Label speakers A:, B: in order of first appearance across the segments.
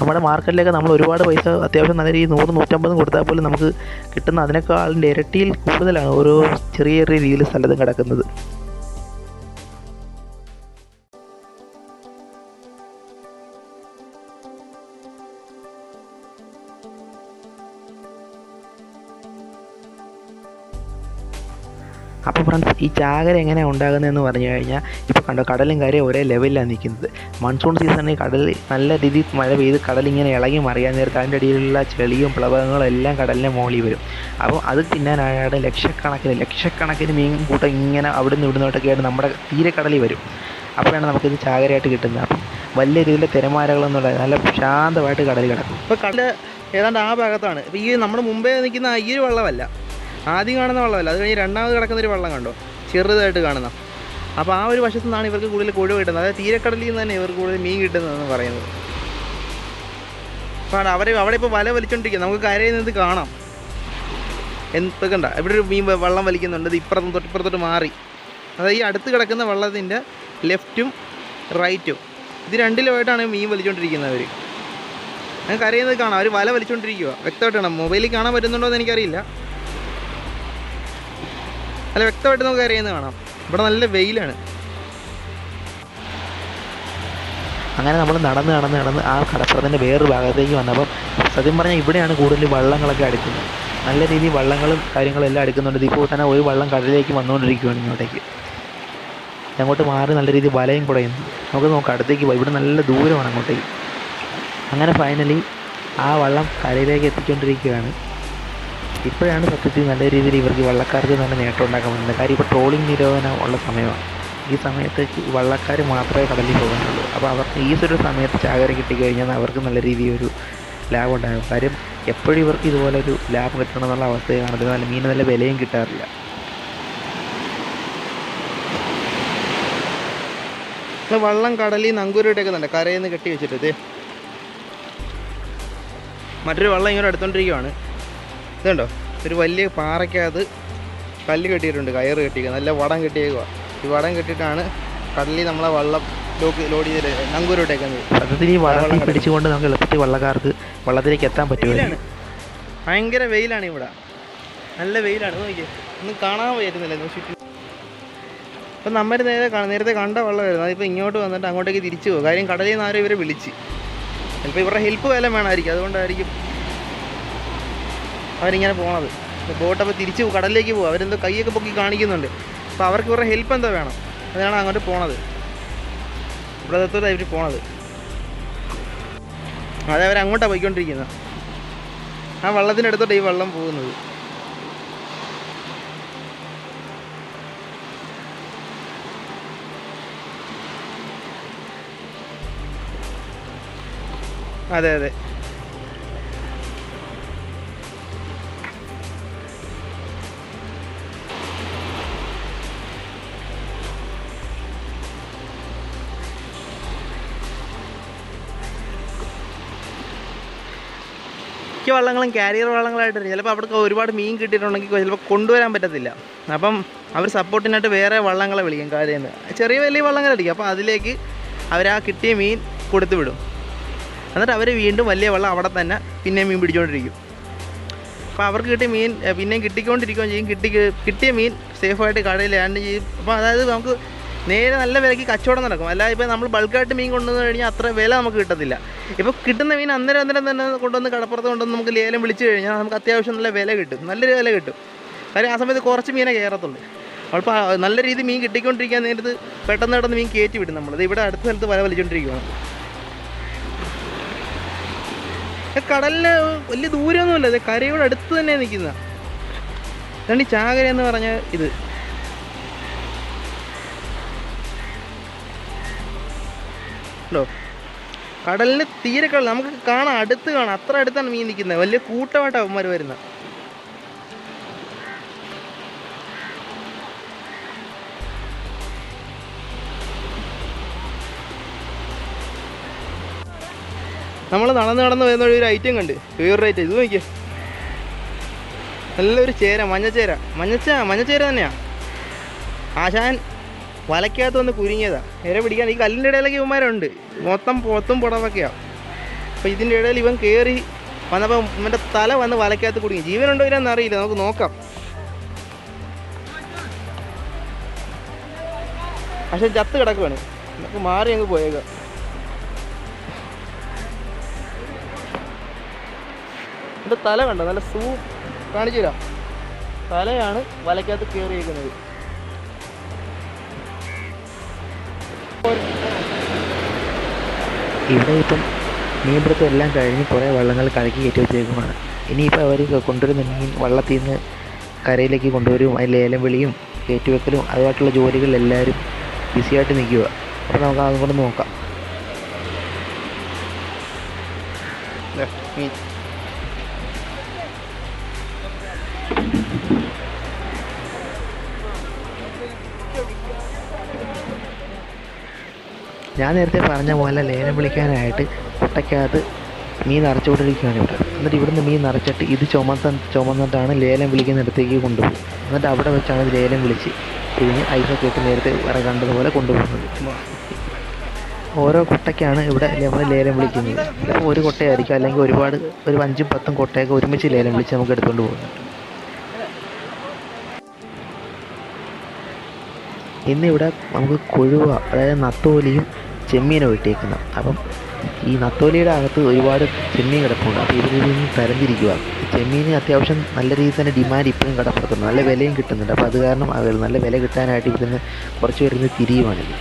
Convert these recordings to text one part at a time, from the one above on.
A: നമ്മുടെ മാർക്കറ്റിലൊക്കെ നമ്മൾ ഒരുപാട് പൈസ അത്യാവശ്യം നല്ല രീതിയിൽ നൂറ് നൂറ്റമ്പതും കൊടുത്താൽ പോലും നമുക്ക് കിട്ടുന്ന അതിനേക്കാളിൻ്റെ ഇരട്ടിയിൽ കൂടുതലാണ് ഓരോ ചെറിയ ചെറിയ രീതിയിൽ സ്ഥലത്തും കിടക്കുന്നത് അപ്പോൾ ഫ്രണ്ട്സ് ഈ ചാകര എങ്ങനെയാണ് ഉണ്ടാകുന്നതെന്ന് പറഞ്ഞു കഴിഞ്ഞാൽ ഇപ്പോൾ കണ്ടോ കടലും കാര്യം ഒരേ ലെവലിലാണ് നിൽക്കുന്നത് മൺസൂൺ സീസണിൽ കടൽ നല്ല രീതിയിൽ മഴ പെയ്ത് കടലിങ്ങനെ ഇളകി മറിയാൻ നേരത്ത് അതിൻ്റെ അടിയിലുള്ള ചെളിയും പ്ലവകങ്ങളും എല്ലാം കടലിനെ മോളി വരും അപ്പോൾ അത് തിന്നാനായിട്ട് ലക്ഷക്കണക്കിന് ലക്ഷക്കണക്കിന് മീൻ കൂട്ടം ഇങ്ങനെ അവിടുന്ന് ഇവിടുന്നോട്ടൊക്കെ ആയിട്ട് നമ്മുടെ തീരെ കടലിൽ വരും അപ്പോഴാണ് നമുക്കിത് ചാകരയായിട്ട് കിട്ടുന്നത് അപ്പം വലിയ രീതിയിലെ തിരമാലകളൊന്നുമില്ല നല്ല ശാന്തമായിട്ട് കടലിൽ കിടക്കും
B: ഇപ്പോൾ കടൽ ഏതാണ്ട് ആ ഭാഗത്താണ് ഇപ്പോൾ ഈ നമ്മുടെ മുമ്പേ നിൽക്കുന്ന ഈ ഒരു വെള്ളമല്ല ആദ്യം കാണുന്ന വെള്ളമല്ല അത് കഴിഞ്ഞ് രണ്ടാമത് കിടക്കുന്ന ഒരു വെള്ളം കണ്ടോ ചെറുതായിട്ട് കാണുന്ന അപ്പോൾ ആ ഒരു വശത്തു നിന്നാണ് ഇവർക്ക് കൂടുതൽ കൊഴുവ് കിട്ടുന്നത് അതായത് തീരക്കടലിൽ നിന്ന് തന്നെ ഇവർക്ക് കൂടുതൽ മീൻ കിട്ടുന്നതെന്ന് പറയുന്നത് അപ്പോൾ അവരെ അവിടെ ഇപ്പോൾ വല വലിച്ചോണ്ടിരിക്കുക നമുക്ക് കരയിൽ നിന്ന് കാണാം എന്ത് കണ്ട ഇവിടെ ഒരു മീൻ വെ- വെള്ളം വലിക്കുന്നുണ്ട് ഇത് ഇപ്പുറത്തും തൊട്ട് ഇപ്പുറത്തോട്ട് മാറി അതായത് ഈ അടുത്ത് കിടക്കുന്ന വെള്ളത്തിൻ്റെ ലെഫ്റ്റും റൈറ്റും ഇത് രണ്ടിലുമായിട്ടാണ് മീൻ വലിച്ചുകൊണ്ടിരിക്കുന്നത് അവർ ഞങ്ങൾക്ക് അറിയുന്നത് കാണാം അവർ വല വലിച്ചുകൊണ്ടിരിക്കുക വ്യക്തമായിട്ട് കാണാം മൊബൈലിൽ കാണാൻ പറ്റുന്നുണ്ടോ എന്ന് എനിക്കറിയില്ല അല്ല വ്യക്തമായിട്ട് നമുക്ക് അറിയുന്നത് കാണാം ഇവിടെ നല്ല വെയിലാണ്
A: അങ്ങനെ നമ്മൾ നടന്ന് നടന്ന് നടന്ന് ആ കടപ്പുറത്തിൻ്റെ വേറൊരു ഭാഗത്തേക്ക് വന്നപ്പം സത്യം പറഞ്ഞാൽ ഇവിടെയാണ് കൂടുതൽ വള്ളങ്ങളൊക്കെ അടുക്കുന്നത് നല്ല രീതിയിൽ വള്ളങ്ങളും കാര്യങ്ങളും എല്ലാം അടുക്കുന്നുണ്ട് ഇപ്പോൾ തന്നെ ഒരു വള്ളം കടലിലേക്ക് വന്നുകൊണ്ടിരിക്കുകയാണ് ഇങ്ങോട്ടേക്ക് അങ്ങോട്ട് മാറി നല്ല രീതിയിൽ വലയും കുടയുന്നു നമുക്ക് നോക്കാം അടുത്തേക്ക് പോയി ഇവിടെ നല്ല ദൂരമാണ് അങ്ങോട്ടേക്ക് അങ്ങനെ ഫൈനലി ആ വള്ളം കരയിലേക്ക് എത്തിക്കൊണ്ടിരിക്കുകയാണ് ഇപ്പോഴാണ് സത്യത്തിൽ നല്ല രീതിയിൽ ഇവർക്ക് വള്ളക്കാർക്ക് നല്ല നേട്ടം ഉണ്ടാക്കാൻ പറ്റുന്നത് കാര്യം ഇപ്പോൾ ട്രോളിംഗ് നിരോധനം ഉള്ള സമയമാണ് ഈ സമയത്ത് വള്ളക്കാർ മാത്രമേ കടലിൽ പോകാനുള്ളൂ അപ്പോൾ അവർക്ക് ഈ ഒരു സമയത്ത് ചാകര കിട്ടിക്കഴിഞ്ഞാൽ അവർക്ക് നല്ല രീതിയിൽ ഒരു ലാഭം ഉണ്ടാകും കാര്യം എപ്പോഴും ഇവർക്ക് ഇതുപോലെ ഒരു ലാഭം കിട്ടണം എന്നുള്ള അവസ്ഥയാണ് അത് നല്ല മീൻ നല്ല വിലയും കിട്ടാറില്ല
B: നമ്മൾ വള്ളം കടലിൽ നിന്ന് നങ്കൂരിട്ടേക്കുന്നുണ്ട് കരയിൽ നിന്ന് കെട്ടി വെച്ചിട്ട് ഇത് മറ്റൊരു വള്ളം ഇങ്ങനെ എടുത്തോണ്ടിരിക്കുവാണ് ഇതുണ്ടോ ഒരു വലിയ പാറയ്ക്കകത്ത് കല്ല് കെട്ടിയിട്ടുണ്ട് കയറ് കെട്ടിയിരിക്കുക നല്ല വടം കെട്ടിയേക്കുക ഈ വടം കെട്ടിയിട്ടാണ് കടലിൽ നമ്മളെ വള്ളം ലോക്ക് ലോഡ് ചെയ്ത് നങ്കൂരിട്ടേക്കുന്നത്
A: സത്യത്തിൽ ഈ വള്ളത്തിൽ പിടിച്ചുകൊണ്ട് നമുക്ക് എളുപ്പത്തിൽ വള്ളക്കാർക്ക് വള്ളത്തിലേക്ക് എത്താൻ പറ്റുമായിരുന്നു
B: വെയിലാണ് ഭയങ്കര വെയിലാണ് ഇവിടെ നല്ല വെയിലാണ് നോക്കിയേ ഒന്നും കാണാൻ പറ്റുന്നില്ല ഒന്ന് ചുറ്റും ഇപ്പം നമ്മൾ നേരെ കാണ- നേരത്തെ കണ്ട വെള്ളമായിരുന്നു അതിപ്പോൾ ഇങ്ങോട്ട് വന്നിട്ട് അങ്ങോട്ടേക്ക് തിരിച്ചു പോകും കാര്യം കടലിൽ നിന്ന് ആരും ഇവരെ വിളിച്ച് ചിലപ്പോൾ ഇവരുടെ ഹെൽപ്പ് വില വേണമായിരിക്കും അതുകൊണ്ടായിരിക്കും അവരിങ്ങനെ പോണത് ബോട്ടപ്പോൾ തിരിച്ച് പോകും, കടലിലേക്ക് പോകും അവരെന്തോ കൈയൊക്കെ പൊക്കി കാണിക്കുന്നുണ്ട് അപ്പോൾ അവർക്ക് ഇവരുടെ ഹെൽപ്പ് എന്തോ വേണം അതാണ് അങ്ങോട്ട് പോണത് ഇവിടെ എത്തോടെ ഇവർ പോണത് അതെ അവർ അങ്ങോട്ടാണ് പോയിക്കൊണ്ടിരിക്കുന്നത് ആ വള്ളത്തിൻ്റെ അടുത്തോട്ട് ഈ വെള്ളം പോകുന്നത് അതെ അതെ മിക്ക വള്ളങ്ങളും കാരിയർ വള്ളങ്ങളായിട്ട് ചിലപ്പോൾ അവിടെ ഒരുപാട് മീൻ കിട്ടിയിട്ടുണ്ടെങ്കിൽ ചിലപ്പോൾ കൊണ്ടുവരാൻ പറ്റത്തില്ല അപ്പം അവർ സപ്പോർട്ടിനായിട്ട് വേറെ വള്ളങ്ങളെ വിളിക്കും കാര്യം എന്ന്. ചെറിയ വലിയ വള്ളങ്ങളായിരിക്കും അപ്പോൾ അതിലേക്ക് അവർ ആ കിട്ടിയ മീൻ കൊടുത്തു വിടും എന്നിട്ട് അവർ വീണ്ടും വലിയ വള്ളം അവിടെ തന്നെ പിന്നെ മീൻ പിടിച്ചുകൊണ്ടിരിക്കും അപ്പോൾ അവർക്ക് കിട്ടിയ മീൻ എഹ്, പിന്നെയും കിട്ടിക്കൊണ്ടിരിക്കുകയും ചെയ്യും കിട്ടി കിട്ടിയ മീൻ സേഫായിട്ട് കടയിൽ ലാൻഡ് ചെയ്യും അപ്പോൾ അതായത് നമുക്ക് നേരെ നല്ല വിലയ്ക്ക് കച്ചവടം നടക്കും അല്ലാതെ ഇപ്പോൾ നമ്മൾ ബൾക്കായിട്ട് മീൻ കൊണ്ടുവന്ന് കഴിഞ്ഞാൽ അത്ര വില നമുക്ക് കിട്ടത്തില്ല ഇപ്പോൾ കിട്ടുന്ന മീൻ അന്നേരം അന്നേരം തന്നെ കൊണ്ടുവന്ന് കടപ്പുറത്ത് കൊണ്ടുവന്ന് നമുക്ക് ലേലം വിളിച്ചു കഴിഞ്ഞാൽ നമുക്ക് അത്യാവശ്യം നല്ല വില കിട്ടും നല്ലൊരു വില കിട്ടും കാര്യം ആ സമയത്ത് കുറച്ച് മീനെ കയറത്തുള്ളൂ അപ്പോൾ നല്ല രീതിയിൽ മീൻ കിട്ടിക്കൊണ്ടിരിക്കാൻ നേരത്ത് പെട്ടെന്ന് പെട്ടെന്ന് മീൻ കയറ്റി വിടും നമ്മൾ ഇവിടെ അടുത്ത സ്ഥലത്ത് വല വലിച്ചുകൊണ്ടിരിക്കുകയാണ് ഏ, കടലിന് വലിയ ദൂരമൊന്നുമില്ല ഇത് കരയോട് അടുത്ത് തന്നെ നിൽക്കുന്ന ഇതാണ് ഈ ചാകര എന്ന് പറഞ്ഞ ഇത് ഉണ്ടോ കടലിന് തീരെ കടൽ നമുക്ക് കാണാം അടുത്ത് കാണാം അത്ര അടുത്താണ് മീൻ നിൽക്കുന്നത് വലിയ കൂട്ടമായിട്ടാണ് അവന്മാർ വരുന്നത് നമ്മൾ നടന്ന് നടന്ന് വരുന്ന വഴി ഒരു ഐറ്റം കണ്ട് വേറൊരു ഐറ്റം ഇത് നോക്കിയേ നല്ലൊരു ചേര മഞ്ഞച്ചേര മഞ്ഞച്ച മഞ്ഞച്ചേര തന്നെയാ ആശാൻ വലക്കകത്ത് വന്ന് കുരുങ്ങിയതാ ഇര പിടിക്കാൻ ഈ കല്ലിൻ്റെ ഇടയിലൊക്കെ ഇവന്മാരുണ്ട് മൊത്തം പൊത്തും പുടവൊക്കെയാ അപ്പോൾ ഇതിൻ്റെ ഇടയിൽ ഇവൻ കയറി വന്നപ്പോൾ ഇവൻ്റെ തല വന്ന് വലക്കകത്ത് കുടുങ്ങി ജീവനുണ്ടോ ഇല്ലെന്ന് അറിയില്ല നമുക്ക് നോക്കാം പക്ഷെ ചത്ത് കിടക്കുവാണ് നമുക്ക് മാറി അങ്ങ് പോയേക്കാം എൻ്റെ തല കണ്ടോ നല്ല സൂ കാണിച്ചു തരാം തലയാണ് വലക്കകത്ത് കയറിയിരിക്കുന്നത്
A: ഇവിടെ ഇപ്പം മീൻപിടുത്തം എല്ലാം കഴിഞ്ഞ് കുറേ വള്ളങ്ങൾ കലക്കി കയറ്റി വെച്ചേക്കുമാണ് ഇനിയിപ്പോൾ അവർ കൊണ്ടുവരുന്ന മീൻ വള്ളത്തിൽ നിന്ന് കരയിലേക്ക് കൊണ്ടുവരും അതിൽ ലേലം വിളിയും കയറ്റിവെക്കലും അതുമായിട്ടുള്ള ജോലികളിൽ എല്ലാവരും ബിസിയായിട്ട് നിൽക്കുക അപ്പോൾ നമുക്ക് അതും കൂടെ നോക്കാം
B: ദേ, മീൻ
A: ഞാൻ നേരത്തെ പറഞ്ഞ പോലെ ലേലം വിളിക്കാനായിട്ട് കുട്ടയ്ക്കകത്ത് മീൻ നിറച്ചുകൊണ്ടിരിക്കുകയാണ് ഇവിടെ എന്നിട്ട് ഇവിടുന്ന് മീൻ നിറച്ചിട്ട് ഇത് ചുമത്ത ചുമന്നിട്ടാണ് ലേലം വിളിക്കുന്നിടത്തേക്ക് കൊണ്ടുപോകും എന്നിട്ട് അവിടെ വെച്ചാണ് ഇത് ലേലം വിളിച്ച് പിഴിഞ്ഞ് ഐസൊക്കെ ഇട്ട് നേരത്തെ വേറെ കണ്ടതുപോലെ കൊണ്ടുപോകുന്നത് ഓരോ കുട്ടയ്ക്കാണ് ഇവിടെ നമ്മൾ ലേലം വിളിക്കുന്നത് ചിലപ്പോൾ ഒരു കൊട്ടയായിരിക്കും അല്ലെങ്കിൽ ഒരുപാട് ഒരു അഞ്ചും പത്തും കൊട്ടയൊക്കെ ഒരുമിച്ച് ലേലം വിളിച്ച് നമുക്ക് എടുത്തുകൊണ്ട് പോകുന്നത് ഇന്നിവിടെ നമുക്ക് കൊഴുവ അതായത് നത്തോലിയും ചെമ്മീനും ഇട്ടേക്കുന്നത് അപ്പം ഈ നത്തോലിയുടെ അകത്ത് ഒരുപാട് ചെമ്മീൻ കിടപ്പുണ്ട് അപ്പോൾ ഇതിൽ നിന്ന് തരംതിരിക്കുക ചെമ്മീന് അത്യാവശ്യം നല്ല രീതിയിൽ തന്നെ ഡിമാൻഡ് ഇപ്പോഴും കിടപ്പുറത്തുണ്ട് നല്ല വിലയും കിട്ടുന്നുണ്ട് അപ്പോൾ അത് കാരണം അവർ നല്ല വില കിട്ടാനായിട്ട് ഇതിന് കുറച്ച് വരുന്നത് തിരിയുമാണിത്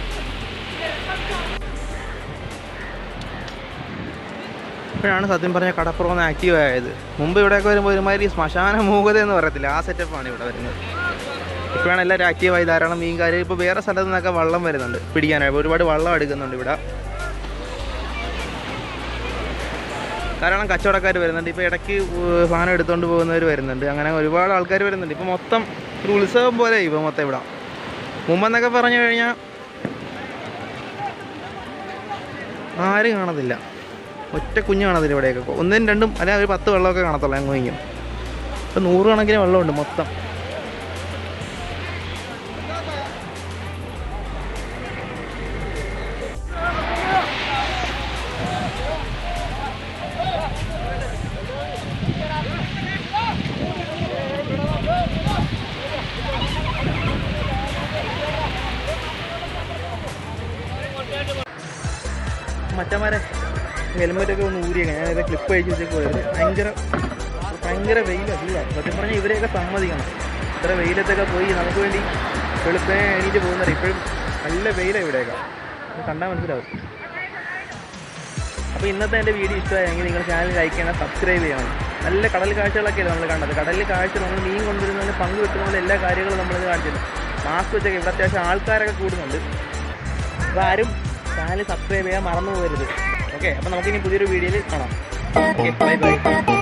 B: ഇപ്പോഴാണ് സത്യം പറഞ്ഞ കടപ്പുറം ഒന്ന് ആക്റ്റീവ് ആയത് മുമ്പ് ഇവിടെയൊക്കെ വരുമ്പോൾ ഒരുമാതിരി ശ്മശാന മൂകത എന്ന് പറയത്തില്ല ആ സെറ്റപ്പാണ് ഇവിടെ വരുന്നത് ഇപ്പോഴാണ് എല്ലാവരും ആക്റ്റീവായി ധാരാളം മീൻകാർ ഇപ്പോൾ വേറെ സ്ഥലത്തു നിന്നൊക്കെ വള്ളം വരുന്നുണ്ട് പിടിക്കാനായിട്ട് ഒരുപാട് വള്ളം എടുക്കുന്നുണ്ട് ഇവിടെ ധാരാളം കച്ചവടക്കാർ വരുന്നുണ്ട് ഇപ്പോൾ ഇടയ്ക്ക് ഏർ സാധനം എടുത്തുകൊണ്ട് പോകുന്നവർ വരുന്നുണ്ട് അങ്ങനെ ഒരുപാട് ആൾക്കാർ വരുന്നുണ്ട് ഇപ്പോൾ മൊത്തം ഒരു ഉത്സവം പോലെ ഇപ്പോൾ മൊത്തം ഇവിടെ മുമ്പെന്നൊക്കെ പറഞ്ഞു കഴിഞ്ഞാൽ ആരും കാണത്തില്ല ഒറ്റ കുഞ്ഞ് കാണത്തില്ല ഇവിടെയൊക്കെ ഒന്നും രണ്ടും അല്ല ഒരു പത്ത് വെള്ളമൊക്കെ കാണത്തുള്ളൂ അങ്ങ് വയ്ക്കും ഇപ്പം നൂറുകണക്കിന് വെള്ളമുണ്ട് മൊത്തം മറ്റന്മാരെ ഹെൽമെറ്റൊക്കെ ഒന്ന് ഊരിയൊക്കെ ഞാനിത് ക്ലിപ്പ് അഴിച്ച് വെച്ചേക്ക് പോയത് ഭയങ്കര ഭയങ്കര വെയിലല്ല സത്യം പറഞ്ഞാൽ ഇവരെയൊക്കെ സമ്മതിക്കണം ഇത്ര വെയിലത്തൊക്കെ പോയി നമുക്ക് വേണ്ടി വെളുപ്പേ എണീറ്റ് പോകുന്നത് ഇപ്പോഴും നല്ല വെയിലാണ് ഇവിടെയൊക്കെ അത് കണ്ടാൽ മനസ്സിലാവും അപ്പോൾ ഇന്നത്തെ എൻ്റെ വീഡിയോ ഇഷ്ടമായെങ്കിൽ നിങ്ങൾ ചാനൽ ലൈക്ക് ചെയ്യണം സബ്സ്ക്രൈബ് ചെയ്യണം നല്ല കടൽ കാഴ്ചകളൊക്കെയല്ലേ നമ്മൾ കണ്ടത് കടലിൽ കാഴ്ച നമ്മൾ മീൻ കൊണ്ടുവരുന്നതിന് പങ്ക് വെക്കുന്നതിന് എല്ലാ കാര്യങ്ങളും നമ്മളിത് കാണിച്ചത് മാസ്ക് വെച്ചൊക്കെ ഇവിടെ അത്യാവശ്യം ആൾക്കാരൊക്കെ കൂടുന്നുണ്ട് അപ്പോൾ ആരും ചാനൽ സബ്സ്ക്രൈബ് ചെയ്യാൻ മറന്നു പോകരുത് ഓക്കെ അപ്പോൾ നമുക്കിനി പുതിയൊരു വീഡിയോയിൽ കാണാം ഓക്കെ ബൈ ബൈ